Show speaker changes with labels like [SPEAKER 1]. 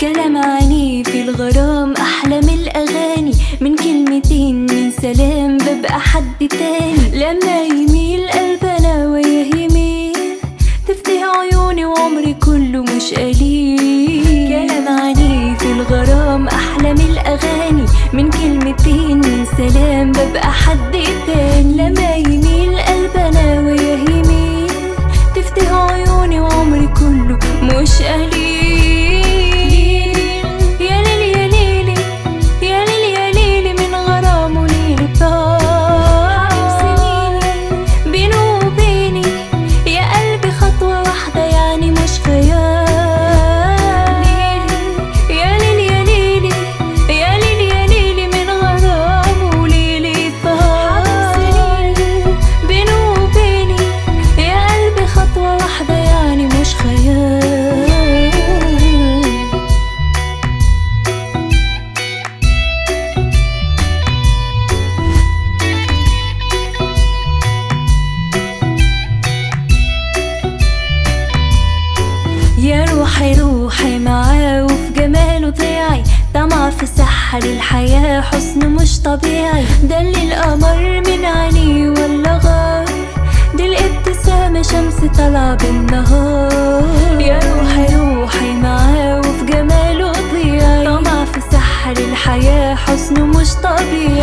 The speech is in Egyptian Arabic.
[SPEAKER 1] كلام عنيف الغرام أحلى من الأغاني من كلمتين من سلام ببقى حد تاني لما يميل قلبنا وياه يميل تفتح عيوني وعمري كله مش قليل كلام عنيف الغرام أحلى من الأغاني من كلمتين من سلام ببقى حد تاني لما يميل قلبنا وياه يميل تفتح عيوني وعمري كله مش قليل يا ليل يا ليلي يا ليل يا ليلي من غرام وليل طال سنيني بينه وبيني يا قلبي خطوة واحدة يعني مش خيال يا ليل يا ليلي يا ليل يا ليلي من غرام وليلي طال بينه وبيني يا قلبي خطوة واحدة يعني مش خيال يا روحي روحي معاه وفي جماله ضيعي طمع في سحر الحياة حسن مش طبيعي ده اللي القمر من عينيه ولا غار دي الابتسامة شمس طالعة بالنهار يا روحي روحي معاه وفي جماله ضيعي طمع في سحر الحياة حسن مش طبيعي